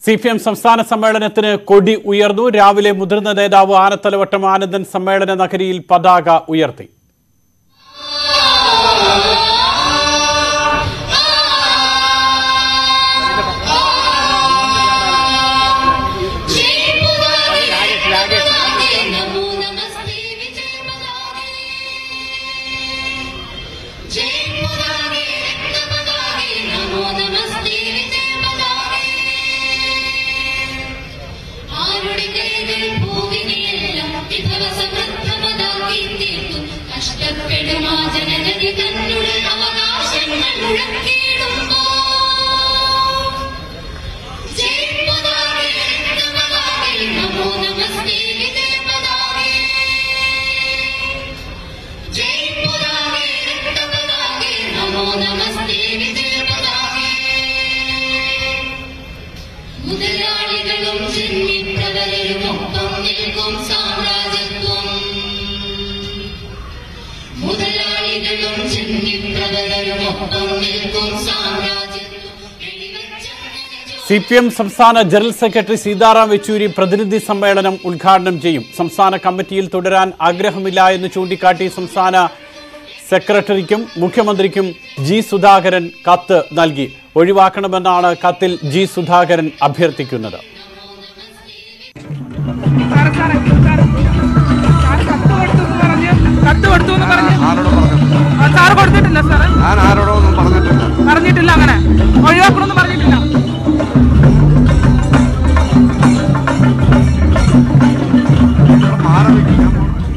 C P M സംസ്ഥാന സമ്മേളനത്തിന് കൊടി ഉയർന്നു രാവിലെ മുതിർന്ന നേതാവ് ആനത്തലവട്ടം ആനന്ദൻ സമ്മേളന നഗരിയിൽ പതാക ഉയർത്തി കഷ്ടപ്പെടുമാ ജനഗതി തന്നുടെ അവകാശങ്ങൾ മുഴക്കിയിടുമ്പോ ജയപതാകെ രക്തപതാകെ നമോ നമസ്തേ വിജയപതാകെ ജയപതാകെ രക്തപതാകെ നമോ നമസ്തേ വിജയപതാകെ മുതലാളികളും ജന്മിപ്രവരും ഒപ്പം നിൽക്കും സാമ്രാജ്യത്വം മുതലാളികളും ജന്മിപ്രവരും ഒപ്പം നിൽക്കും സാമ്രാജ്യത്വം വെടിവെച്ച സി പി എം സംസ്ഥാന ജനറൽ സെക്രട്ടറി സീതാറാം യെച്ചൂരി പ്രതിനിധി സമ്മേളനം ഉദ്ഘാടനം ചെയ്യും സംസ്ഥാന കമ്മിറ്റിയിൽ തുടരാൻ ആഗ്രഹമില്ല എന്ന് ചൂണ്ടിക്കാട്ടി സംസ്ഥാന സെക്രട്ടറിക്കും മുഖ്യമന്ത്രിക്കും ജി സുധാകരൻ കത്ത് നൽകി ഒഴിവാക്കണമെന്നാണ് കത്തിൽ ജി സുധാകരൻ അഭ്യർത്ഥിക്കുന്നത് സാറ് സാറേ, സാറ് സാറ് കത്ത് കൊടുത്തു എന്ന് പറഞ്ഞ് കത്ത് കൊടുത്തു എന്ന് പറഞ്ഞ് ആരോട് പറഞ്ഞു ആ, സാറ് കൊടുത്തിട്ടില്ല സാറ് ഞാൻ ആരോടോ ഒന്നും പറഞ്ഞിട്ടില്ല പറഞ്ഞിട്ടില്ല അങ്ങനെ ഒഴിവാക്കണമെന്ന് പറഞ്ഞിട്ടില്ല മാറി നിൽക്കാൻ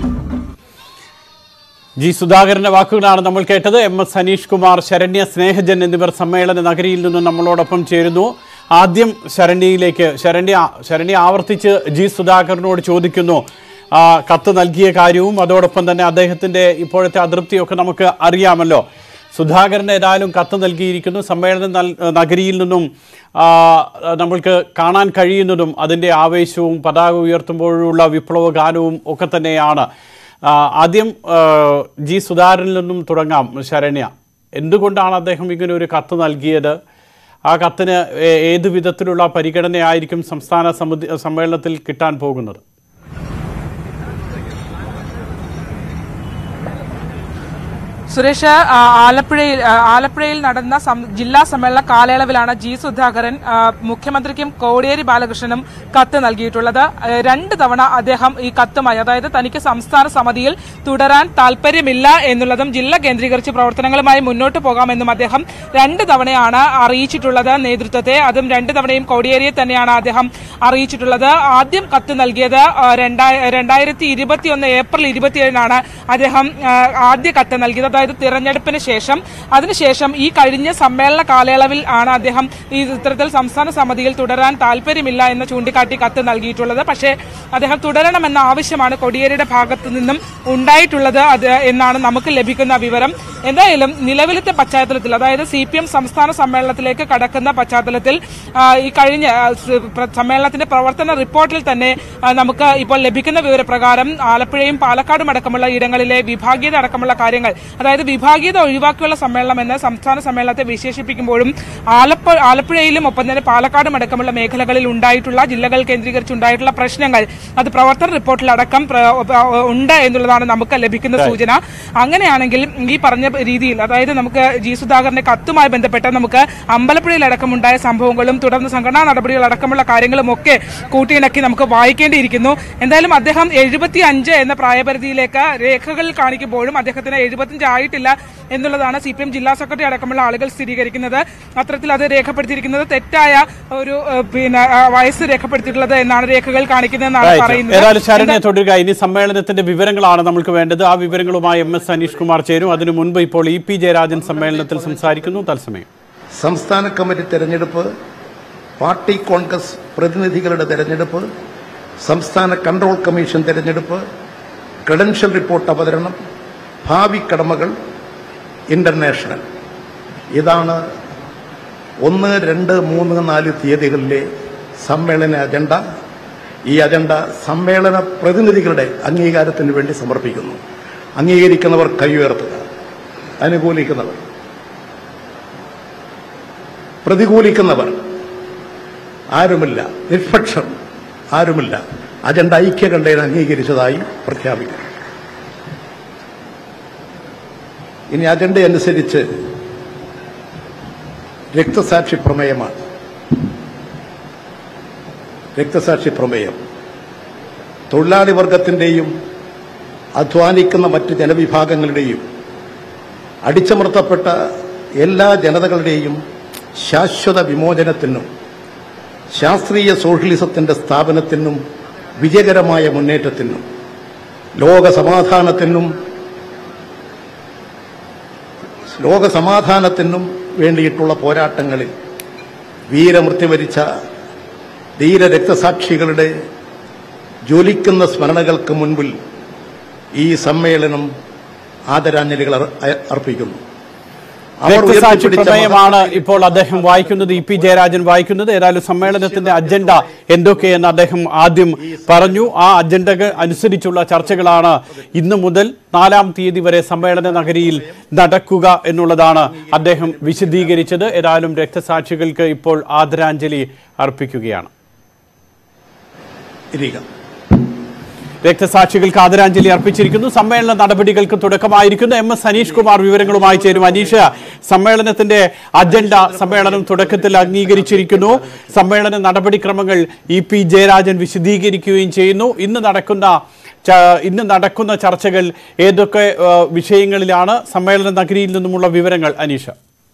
ജി സുധാകരന്റെ വാക്കുകളാണ് നമ്മൾ കേട്ടത് എം എസ് സനീഷ് കുമാർ ശരണ്യ സ്നേഹജൻ എന്നിവർ സമ്മേളന നഗരിയിൽ നിന്നും നമ്മളോടൊപ്പം ചേരുന്നു ആദ്യം ശരണ്യയിലേക്ക് ശരണ്യ ശരണ്യ ആവർത്തിച്ച് ജി സുധാകരനോട് ചോദിക്കുന്നു ആ, കത്ത് നൽകിയ കാര്യവും അതോടൊപ്പം തന്നെ അദ്ദേഹത്തിന്റെ ഇപ്പോഴത്തെ അതൃപ്തിയൊക്കെ നമുക്ക് അറിയാമല്ലോ സുധാകരൻ ഏതായാലും കത്ത് നൽകിയിരിക്കുന്നു സമ്മേളന നൽ- നഗരിയിൽ നിന്നും ആ, നമ്മൾക്ക് കാണാൻ കഴിയുന്നതും അതിൻ്റെ ആവേശവും പതാക ഉയർത്തുമ്പോഴുള്ള വിപ്ലവ ഗാനവും ഒക്കെ തന്നെയാണ് ആ, ആദ്യം ആ, ജി സുധാകരനിൽ നിന്നും തുടങ്ങാം ശരണ്യ എന്തുകൊണ്ടാണ് അദ്ദേഹം ഇങ്ങനെ ഒരു കത്ത് നൽകിയത് ആ കത്തിന് ഏ- ഏത് വിധത്തിലുള്ള പരിഗണനയായിരിക്കും സംസ്ഥാന സമിതി സമ്മേളനത്തിൽ കിട്ടാൻ പോകുന്നത് സുരേഷ് ആ, ആലപ്പുഴയിൽ ആ, ആലപ്പുഴയിൽ നടന്ന സം- ജില്ലാ സമ്മേളന കാലയളവിലാണ് ജി സുധാകരൻ ആ, മുഖ്യമന്ത്രിക്കും കോടിയേരി ബാലകൃഷ്ണനും കത്ത് നൽകിയിട്ടുള്ളത് ആ, രണ്ട് തവണ അദ്ദേഹം ഈ കത്തുമായി അതായത് തനിക്ക് സംസ്ഥാന സമിതിയിൽ തുടരാൻ താല്പര്യമില്ല എന്നുള്ളതും ജില്ല കേന്ദ്രീകരിച്ച് പ്രവർത്തനങ്ങളുമായി മുന്നോട്ട് പോകാമെന്നും അദ്ദേഹം രണ്ട് തവണയാണ് അറിയിച്ചിട്ടുള്ളത് നേതൃത്വത്തെ അതും രണ്ട് തവണയും കോടിയേരിയെ തന്നെയാണ് അദ്ദേഹം അറിയിച്ചിട്ടുള്ളത് ആദ്യം കത്ത് നൽകിയത് ആ, രണ്ടായി- രണ്ടായിരത്തി ഇരുപത്തിയൊന്ന് ഏപ്രിൽ ഇരുപത്തിയേഴിനാണ് അദ്ദേഹം ആ, ആദ്യ കത്ത് നൽകിയത് അതായത് തിരഞ്ഞെടുപ്പിന് ശേഷം അതിനുശേഷം ഈ കഴിഞ്ഞ സമ്മേളന കാലയളവിൽ ആണ് അദ്ദേഹം ഈ ഇത്തരത്തിൽ സംസ്ഥാന സമിതിയിൽ തുടരാൻ താല്പര്യമില്ല എന്ന് ചൂണ്ടിക്കാട്ടി കത്ത് നൽകിയിട്ടുള്ളത് പക്ഷേ അദ്ദേഹം തുടരണമെന്ന ആവശ്യമാണ് കോടിയേരിയുടെ ഭാഗത്തു നിന്നും ഉണ്ടായിട്ടുള്ളത് അത് എന്നാണ് നമുക്ക് ലഭിക്കുന്ന വിവരം എന്തായാലും നിലവിലത്തെ പശ്ചാത്തലത്തിൽ അതായത് സി പി എം സംസ്ഥാന സമ്മേളനത്തിലേക്ക് കടക്കുന്ന പശ്ചാത്തലത്തിൽ ആ, ഈ കഴിഞ്ഞ ആ, സ് പ്ര- സമ്മേളനത്തിന്റെ പ്രവർത്തന റിപ്പോർട്ടിൽ തന്നെ ആ, നമുക്ക് ഇപ്പോൾ ലഭിക്കുന്ന വിവരപ്രകാരം ആലപ്പുഴയും പാലക്കാടും അടക്കമുള്ള ഇടങ്ങളിലെ വിഭാഗീയത അടക്കമുള്ള കാര്യങ്ങൾ അതായത് വിഭാഗീയത ഒഴിവാക്കിയുള്ള സമ്മേളനം എന്ന് സംസ്ഥാന സമ്മേളനത്തെ വിശേഷിപ്പിക്കുമ്പോഴും ആലപ്പുഴ ആലപ്പുഴയിലും ഒപ്പം തന്നെ പാലക്കാടും അടക്കമുള്ള മേഖലകളിൽ ഉണ്ടായിട്ടുള്ള ജില്ലകൾ കേന്ദ്രീകരിച്ചുണ്ടായിട്ടുള്ള പ്രശ്നങ്ങൾ അത് പ്രവർത്തന റിപ്പോർട്ടിൽ അടക്കം പ്ര- ഉണ്ട് എന്നുള്ളതാണ് നമുക്ക് ലഭിക്കുന്ന സൂചന അങ്ങനെയാണെങ്കിൽ ഈ പറഞ്ഞ രീതിയിൽ അതായത് നമുക്ക് ജി സുധാകരന്റെ കത്തുമായി ബന്ധപ്പെട്ട് നമുക്ക് അമ്പലപ്പുഴയിൽ അടക്കമുണ്ടായ സംഭവങ്ങളും തുടർന്ന് സംഘടനാ നടപടികൾ അടക്കമുള്ള കാര്യങ്ങളും ഒക്കെ കൂട്ടിയിണക്കി നമുക്ക് വായിക്കേണ്ടിയിരിക്കുന്നു എന്തായാലും അദ്ദേഹം എഴുപത്തി അഞ്ച് എന്ന പ്രായപരിധിയിലേക്ക് രേഖകൾ കാണിക്കുമ്പോഴും അദ്ദേഹത്തിന് എഴുപത്തിയഞ്ച് ആയിട്ടില്ല എന്നുള്ളതാണ് സി പി എം ജില്ലാ സെക്രട്ടറി അടക്കമുള്ള ആളുകൾ സ്ഥിരീകരിക്കുന്നത് അത്തരത്തിൽ അത് രേഖപ്പെടുത്തിയിരിക്കുന്നത് തെറ്റായ ഒരു ഏഹ്, പിന്നെ ആ, വയസ്സ് രേഖപ്പെടുത്തിയിട്ടുള്ളത് എന്നാണ് രേഖകൾ കാണിക്കുന്നതെന്നാണ് Right. പറയുന്നത് ഏതായാലും ശരണ്യ തുടരുക ഇനി സമ്മേളനത്തിന്റെ വിവരങ്ങളാണ് നമുക്ക് വേണ്ടത് ആ വിവരങ്ങളുമായി എം എസ് സനീഷ് കുമാർ ചേരും അതിനു മുൻപ് ഇപ്പോൾ ഇ പി ജയരാജൻ സമ്മേളനത്തിൽ സംസാരിക്കുന്നു തത്സമയം സംസ്ഥാന കമ്മിറ്റി തെരഞ്ഞെടുപ്പ് പാർട്ടി കോൺഗ്രസ് പ്രതിനിധികളുടെ തെരഞ്ഞെടുപ്പ് സംസ്ഥാന കൺട്രോൾ കമ്മീഷൻ തെരഞ്ഞെടുപ്പ് ക്രെഡൻഷ്യൽ റിപ്പോർട്ട് അവതരണം ഭാവി കടമകൾ ഇന്റർനാഷണൽ ഇതാണ് ഒന്ന് രണ്ട് മൂന്ന് നാല് തീയതികളിലെ സമ്മേളന അജണ്ട ഈ അജണ്ട സമ്മേളന പ്രതിനിധികളുടെ അംഗീകാരത്തിന് വേണ്ടി സമർപ്പിക്കുന്നു അംഗീകരിക്കുന്നവർ കൈയുയർത്തുക അനുകൂലിക്കുന്നവർ പ്രതികൂലിക്കുന്നവർ ആരുമില്ല നിഷ്പക്ഷം ആരുമില്ല അജണ്ട ഐക്യകണ്ഠേന അംഗീകരിച്ചതായി പ്രഖ്യാപിക്കുന്നു ഇനി അജണ്ട അനുസരിച്ച് രക്തസാക്ഷി പ്രമേയമാണ് രക്തസാക്ഷി പ്രമേയം തൊഴിലാളി വർഗത്തിന്റെയും അധ്വാനിക്കുന്ന മറ്റ് ജനവിഭാഗങ്ങളുടെയും അടിച്ചമർത്തപ്പെട്ട എല്ലാ ജനതകളുടെയും ശാശ്വത വിമോചനത്തിനും ശാസ്ത്രീയ സോഷ്യലിസത്തിന്റെ സ്ഥാപനത്തിനും വിജയകരമായ മുന്നേറ്റത്തിനും ലോക സമാധാനത്തിനും ലോക സമാധാനത്തിനും വേണ്ടിയിട്ടുള്ള പോരാട്ടങ്ങളിൽ വീരമൃത്യു വരിച്ച ധീര രക്തസാക്ഷികളുടെ ജ്വലിക്കുന്ന സ്മരണകൾക്ക് മുൻപിൽ ഈ സമ്മേളനം ആദരാഞ്ജലികൾ അർ- അർപ്പിക്കുന്നു അവർ രക്തസാക്ഷി ഉയർത്തിപ്പിടിച്ച മത- പ്രമേയമാണ് ഇപ്പോൾ അദ്ദേഹം വായിക്കുന്നത് ഇ പി ജയരാജൻ വായിക്കുന്നത് ഏതായാലും സമ്മേളനത്തിന്റെ അജണ്ട എന്തൊക്കെയെന്ന് അദ്ദേഹം ആദ്യം പറഞ്ഞു ആ അജണ്ടകൾ അനുസരിച്ചുള്ള ചർച്ചകളാണ് ഇന്ന് മുതൽ നാലാം തീയതി വരെ സമ്മേളന നഗരിയിൽ നടക്കുക എന്നുള്ളതാണ് അദ്ദേഹം വിശദീകരിച്ചത് ഏതായാലും രക്തസാക്ഷികൾക്ക് ഇപ്പോൾ ആദരാഞ്ജലി അർപ്പിക്കുകയാണ് ഇരിക്കുക രക്തസാക്ഷികൾക്ക് ആദരാഞ്ജലി അർപ്പിച്ചിരിക്കുന്നു സമ്മേളന നടപടികൾക്ക് തുടക്കമായിരിക്കുന്നു എം എസ് അനീഷ് കുമാർ വിവരങ്ങളുമായി ചേരും അനീഷ് സമ്മേളനത്തിന്റെ അജണ്ട സമ്മേളനം തുടക്കത്തിൽ അംഗീകരിച്ചിരിക്കുന്നു സമ്മേളന നടപടിക്രമങ്ങൾ ഇ പി ജയരാജൻ വിശദീകരിക്കുകയും ചെയ്യുന്നു ഇന്ന് നടക്കുന്ന ച- ഇന്ന് നടക്കുന്ന ചർച്ചകൾ ഏതൊക്കെ ആ, വിഷയങ്ങളിലാണ് സമ്മേളന നഗരിയിൽ നിന്നുമുള്ള വിവരങ്ങൾ അനീഷ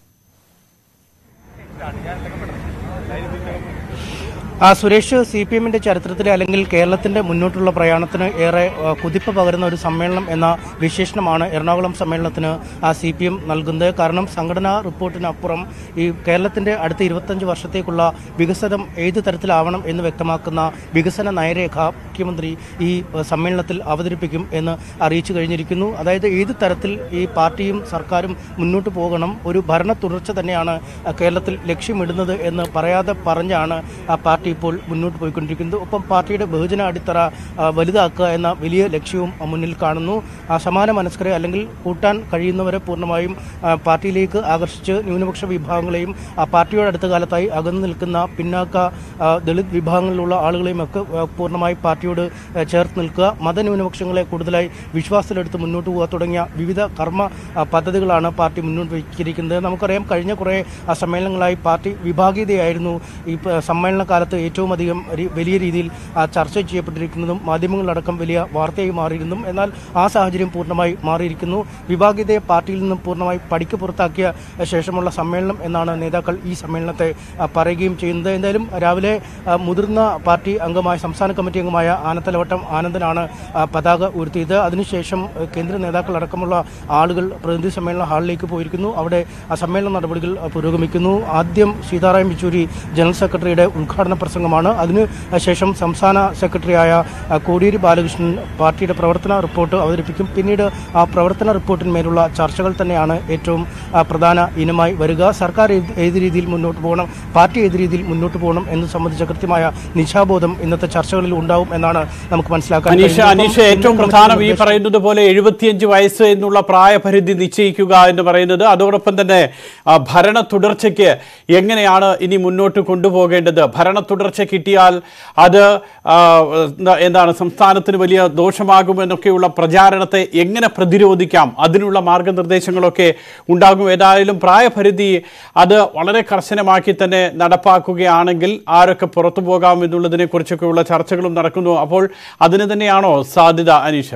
ആ സുരേഷ് സി പി എമ്മിന്റെ ചരിത്രത്തിലെ അല്ലെങ്കിൽ കേരളത്തിന്റെ മുന്നോട്ടുള്ള പ്രയാണത്തിന് ഏറെ ആ, കുതിപ്പ് പകരുന്ന ഒരു സമ്മേളനം എന്ന വിശേഷണമാണ് എറണാകുളം സമ്മേളനത്തിന് ആ സി പി എം നൽകുന്നത് കാരണം സംഘടനാ റിപ്പോർട്ടിനപ്പുറം ഈ കേരളത്തിന്റെ അടുത്ത ഇരുപത്തഞ്ച് വർഷത്തേക്കുള്ള വികസനം ഏത് തരത്തിലാവണം എന്ന് വ്യക്തമാക്കുന്ന വികസന നയരേഖ മുഖ്യമന്ത്രി ഈ ആ, സമ്മേളനത്തിൽ അവതരിപ്പിക്കും എന്ന് അറിയിച്ചു കഴിഞ്ഞിരിക്കുന്നു അതായത് ഏത് തരത്തിൽ ഈ പാർട്ടിയും സർക്കാരും മുന്നോട്ട് പോകണം ഒരു ഭരണ തുടർച്ച തന്നെയാണ് ആ, കേരളത്തിൽ ലക്ഷ്യമിടുന്നത് എന്ന് പറയാതെ പറഞ്ഞാണ് ആ പാർട്ടി ഇപ്പോൾ മുന്നോട്ട് പോയിക്കൊണ്ടിരിക്കുന്നത് ഒപ്പം പാർട്ടിയുടെ ബഹുജന അടിത്തറ ആ, വലുതാക്കുക എന്ന വലിയ ലക്ഷ്യവും ആ, മുന്നിൽ കാണുന്നു ആ സമാന മനസ്കരെ അല്ലെങ്കിൽ കൂട്ടാൻ കഴിയുന്നവരെ പൂർണ്ണമായും ആ, പാർട്ടിയിലേക്ക് ആകർഷിച്ച് ന്യൂനപക്ഷ വിഭാഗങ്ങളെയും ആ പാർട്ടിയോട് അടുത്ത കാലത്തായി അകന്നു നിൽക്കുന്ന പിന്നാക്ക ആ, ദളിത് വിഭാഗങ്ങളിലുള്ള ആളുകളെയും ഒക്കെ ആ, പൂർണ്ണമായി പാർട്ടിയോട് ആ, ചേർത്ത് നിൽക്കുക മതന്യൂനപക്ഷങ്ങളെ കൂടുതലായി വിശ്വാസത്തിലെടുത്ത് മുന്നോട്ട് പോകുക തുടങ്ങിയ വിവിധ കർമ്മ ആ, പദ്ധതികളാണ് പാർട്ടി മുന്നോട്ട് വയ്ക്കിരിക്കുന്നത് നമുക്കറിയാം കഴിഞ്ഞ കുറേ ആ, സമ്മേളനങ്ങളായി പാർട്ടി വിഭാഗീയതയായിരുന്നു ഈ പ- സമ്മേളന കാലത്ത് ഏറ്റവും അധികം രി- വലിയ രീതിയിൽ ആ, ചർച്ച ചെയ്യപ്പെട്ടിരിക്കുന്നതും മാധ്യമങ്ങളിലടക്കം വലിയ വാർത്തയായി മാറിയിരുന്നതും എന്നാൽ ആ സാഹചര്യം പൂർണ്ണമായി മാറിയിരിക്കുന്നു വിഭാഗീയതയെ പാർട്ടിയിൽ നിന്നും പൂർണ്ണമായി പടിക്ക് പുറത്താക്കിയ ശേഷമുള്ള സമ്മേളനം എന്നാണ് നേതാക്കൾ ഈ സമ്മേളനത്തെ ആ, പറയുകയും ചെയ്യുന്നത് എന്തായാലും രാവിലെ ആ, മുതിർന്ന പാർട്ടി അംഗമായ സംസ്ഥാന കമ്മിറ്റി അംഗമായ ആനത്തലവട്ടം ആനന്ദനാണ് ആ, പതാക ഉയർത്തിയത് അതിനുശേഷം ആ, കേന്ദ്ര നേതാക്കളടക്കമുള്ള ആളുകൾ പ്രതിനിധി സമ്മേളന ഹാളിലേക്ക് പോയിരിക്കുന്നു അവിടെ ആ സമ്മേളന നടപടികൾ ആ, പുരോഗമിക്കുന്നു ആദ്യം സീതാറാം യെച്ചൂരി ജനറൽ സെക്രട്ടറിയുടെ ഉദ്ഘാടന പ്രസംഗമാണ് അതിനു ശേഷം സംസ്ഥാന സെക്രട്ടറിയായ ആ, കോടിയേരി ബാലകൃഷ്ണൻ പാർട്ടിയുടെ പ്രവർത്തന റിപ്പോർട്ട് അവതരിപ്പിക്കും പിന്നീട് ആ പ്രവർത്തന റിപ്പോർട്ടിന്മേലുള്ള ചർച്ചകൾ തന്നെയാണ് ഏറ്റവും ആ, പ്രധാന ഇനമായി വരിക സർക്കാർ ഏത് ഏത് രീതിയിൽ മുന്നോട്ട് പോകണം പാർട്ടി ഏത് രീതിയിൽ മുന്നോട്ട് പോകണം എന്ന് സംബന്ധിച്ച കൃത്യമായ നിശാബോധം ഇന്നത്തെ ചർച്ചകളിൽ ഉണ്ടാവും എന്നാണ് നമുക്ക് മനസ്സിലാക്കാൻ അനീഷ കഴിയുന്നത്. അനീഷ ഒപ്പം ഏറ്റവും കേന്ദ്ര പ്രധാനം ഈ കമ്മിറ്റി പറയുന്നത് പോലെ എഴുപത്തിയഞ്ച് വയസ്സ് എന്നുള്ള പ്രായപരിധി നിശ്ചയിക്കുക എന്ന് പറയുന്നത് അതോടൊപ്പം തന്നെ ആ, ഭരണ തുടർച്ചയ്ക്ക് എങ്ങനെയാണ് ഇനി മുന്നോട്ട് കൊണ്ടുപോകേണ്ടത് ഭരണ തുടർച്ച കിട്ടിയാൽ അത് ആ, എന്താ- എന്താണ് സംസ്ഥാനത്തിന് വലിയ ദോഷമാകുമെന്നൊക്കെയുള്ള പ്രചാരണത്തെ എങ്ങനെ പ്രതിരോധിക്കാം അതിനുള്ള മാർഗനിർദ്ദേശങ്ങളൊക്കെ ഉണ്ടാകും ഏതായാലും പ്രായപരിധി അത് വളരെ കർശനമാക്കി തന്നെ നടപ്പാക്കുകയാണെങ്കിൽ ആരൊക്കെ പുറത്തു പോകാം എന്നുള്ളതിനെ കുറിച്ചൊക്കെയുള്ള ചർച്ചകളും നടക്കുന്നു അപ്പോൾ അതിന് തന്നെയാണോ സാധ്യത അനീഷ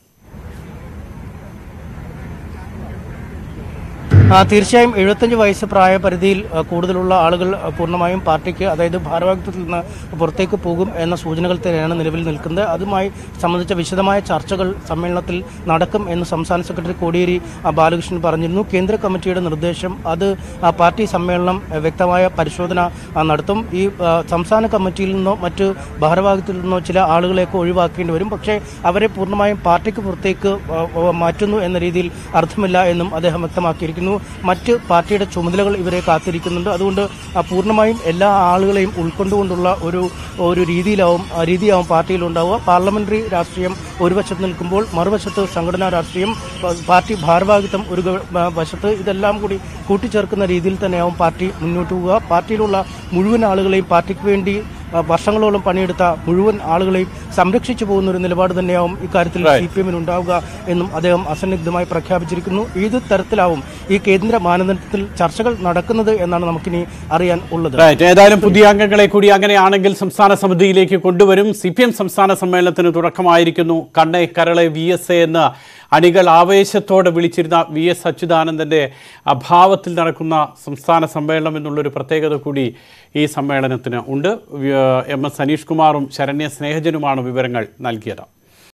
ആ, തീർച്ചയായും എഴുപത്തഞ്ച് വയസ്സ് പ്രായപരിധിയിൽ ആ, കൂടുതലുള്ള ആളുകൾ ആ, പൂർണ്ണമായും പാർട്ടിക്ക് അതായത് ഭാരവാഹിത്വത്തിൽ നിന്ന് പുറത്തേക്ക് പോകും എന്ന സൂചനകൾ തന്നെയാണ് നിലവിൽ നിൽക്കുന്നത് അതുമായി സംബന്ധിച്ച വിശദമായ ചർച്ചകൾ സമ്മേളനത്തിൽ നടക്കും എന്ന് സംസ്ഥാന സെക്രട്ടറി കോടിയേരി ആ, ബാലകൃഷ്ണൻ പറഞ്ഞിരുന്നു കേന്ദ്ര കമ്മിറ്റിയുടെ നിർദ്ദേശം അത് ആ, പാർട്ടി സമ്മേളനം ആ, വ്യക്തമായ പരിശോധന ആ, നടത്തും ഈ ആ, സംസ്ഥാന കമ്മിറ്റിയിൽ നിന്നോ മറ്റ് ഭാരവാഹിത്വത്തിൽ നിന്നോ ചില ആളുകളെയൊക്കെ ഒഴിവാക്കേണ്ടി വരും പക്ഷേ അവരെ പൂർണ്ണമായും പാർട്ടിക്ക് പുറത്തേക്ക് ആ, ആ, മാറ്റുന്നു എന്ന രീതിയിൽ അർത്ഥമില്ല എന്നും അദ്ദേഹം വ്യക്തമാക്കിയിരിക്കുന്നു മറ്റ് പാർട്ടിയുടെ ചുമതലകൾ ഇവരെ കാത്തിരിക്കുന്നുണ്ട് അതുകൊണ്ട് ആ, പൂർണ്ണമായും എല്ലാ ആളുകളെയും ഉൾക്കൊണ്ടുകൊണ്ടുള്ള ഒരു ഒരു രീതിയിലാവും ആ, രീതിയാവും പാർട്ടിയിൽ ഉണ്ടാവുക പാർലമെന്ററി രാഷ്ട്രീയം ഒരു വശത്ത് നിൽക്കുമ്പോൾ മറുവശത്ത് സംഘടനാ രാഷ്ട്രീയം പ- പാർട്ടി ഭാരവാഹിത്വം ഒരു ഗവ- ആ, വശത്ത് ഇതെല്ലാം കൂടി കൂട്ടിച്ചേർക്കുന്ന രീതിയിൽ തന്നെയാവും പാർട്ടി മുന്നോട്ട് പോവുക പാർട്ടിയിലുള്ള മുഴുവൻ ആളുകളെയും പാർട്ടിക്ക് വേണ്ടി ആ, വർഷങ്ങളോളം പണിയെടുത്ത മുഴുവൻ ആളുകളെയും സംരക്ഷിച്ചു പോകുന്ന ഒരു നിലപാട് തന്നെയാവും ഇക്കാര്യത്തിൽ Right. സി പി എമ്മിന് ഉണ്ടാവുക എന്നും അദ്ദേഹം അസന്നിഗ്ധമായി പ്രഖ്യാപിച്ചിരിക്കുന്നു ഏത് തരത്തിലാവും ഈ കേന്ദ്ര മാനദണ്ഡത്തിൽ ചർച്ചകൾ നടക്കുന്നത് എന്നാണ് നമുക്കിനി അറിയാൻ ഉള്ളത് റൈറ്റ് ഏതായാലും പുതിയ അംഗങ്ങളെ കൂടി അങ്ങനെയാണെങ്കിൽ സംസ്ഥാന സമിതിയിലേക്ക് കൊണ്ടുവരും സി പി എം സംസ്ഥാന സമ്മേളനത്തിന് തുടക്കമായിരിക്കുന്നു കണ്ണെ കരളെ വി എസ് എ എന്ന് അണികൾ ആവേശത്തോടെ വിളിച്ചിരുന്ന വി എസ് അച്യുതാനന്ദന്റെ അഭാവത്തിൽ നടക്കുന്ന സംസ്ഥാന സമ്മേളനം എന്നുള്ളൊരു പ്രത്യേകത കൂടി ഈ സമ്മേളനത്തിന് ഉണ്ട് വ്യ- എം എസ് സനീഷ് കുമാറും ശരണ്യ സ്നേഹജനുമാണ് വിവരങ്ങൾ നൽകിയത്